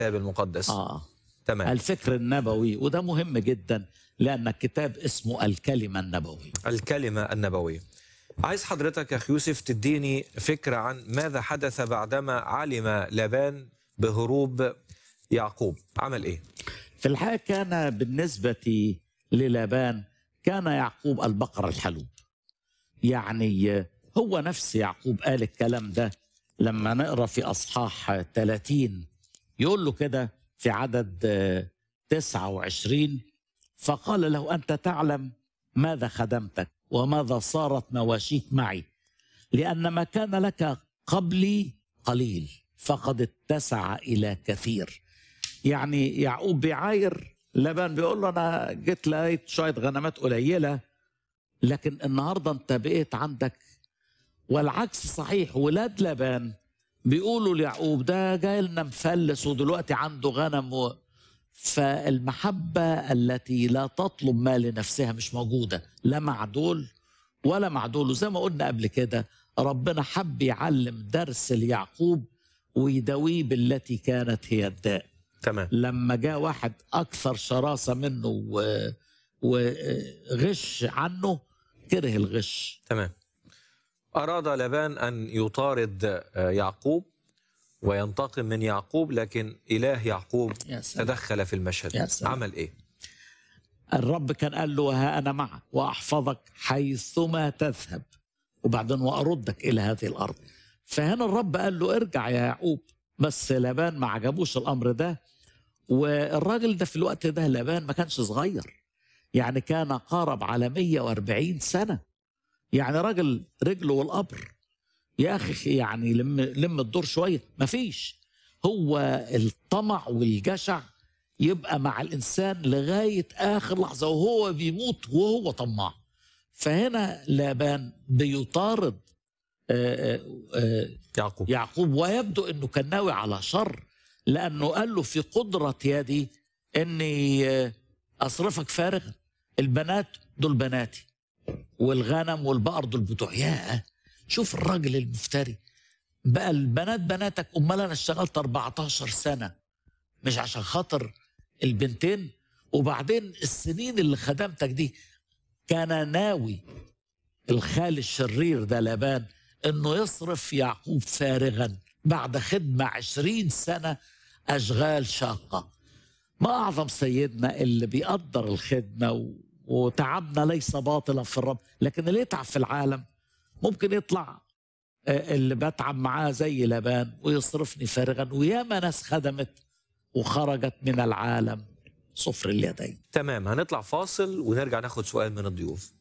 الكتاب المقدس اه تمام الفكر النبوي وده مهم جدا لان الكتاب اسمه الكلمه النبويه الكلمة النبوية عايز حضرتك يا أخي يوسف تديني فكرة عن ماذا حدث بعدما علم لابان بهروب يعقوب عمل إيه؟ في الحقيقه كان بالنسبه للابان كان يعقوب البقر الحلوب يعني هو نفس يعقوب قال الكلام ده لما نقرا في اصحاح 30 يقول له كده في عدد آه، 29 فقال له انت تعلم ماذا خدمتك وماذا صارت مواشيك معي لان ما كان لك قبلي قليل فقد اتسع الى كثير يعني يعقوب بيعاير لبان بيقول له انا جيت لقيت شويه غنمات قليله لكن النهارده انت بقيت عندك والعكس صحيح ولاد لبان بيقولوا ليعقوب ده جاي لنا مفلس ودلوقتي عنده غنم و... فالمحبة التي لا تطلب ما لنفسها مش موجودة لا مع دول ولا مع دول وزي ما قلنا قبل كده ربنا حب يعلم درس ليعقوب ويداويه بالتي كانت هي الداء تمام لما جاء واحد اكثر شراسه منه و- وغش عنه كره الغش تمام أراد لابان أن يطارد آه، يعقوب وينتقم من يعقوب لكن إله يعقوب يا سلام. تدخل في المشهد يا سلام. عمل إيه؟ الرب كان قال له ها انا معك واحفظك حيثما تذهب وبعدين واردك الى هذه الارض فهنا الرب قال له ارجع يا يعقوب بس لابان ما عجبوش الامر ده والراجل ده في الوقت ده لابان ما كانش صغير يعني كان قارب على 140 سنه يعني راجل رجله والقبر يا اخي يعني لم لم الدور شويه مفيش هو الطمع والجشع يبقى مع الانسان لغايه اخر لحظه وهو بيموت وهو طماع فهنا لابان بيطارد آه، آه، آه، يعقوب يعقوب ويبدو انه كان ناوي على شر لانه قال له في قدره يدي اني آه، اصرفك فارغا البنات دول بناتي والغنم والبقر دول بتوع ياه شوف الراجل المفتري بقى البنات بناتك امال انا اشتغلت 14 سنه مش عشان خاطر البنتين وبعدين السنين اللي خدمتك دي كان ناوي الخال الشرير ده لابان انه يصرف يعقوب فارغا بعد خدمة عشرين سنة أشغال شاقة ما أعظم سيدنا اللي بيقدر الخدمة و... وتعبنا ليس باطلا في الرب لكن اللي يتعب في العالم ممكن يطلع آه، اللي بتعب معاه زي لبان ويصرفني فارغا وياما ناس خدمت وخرجت من العالم صفر اليدين تمام هنطلع فاصل ونرجع ناخد سؤال من الضيوف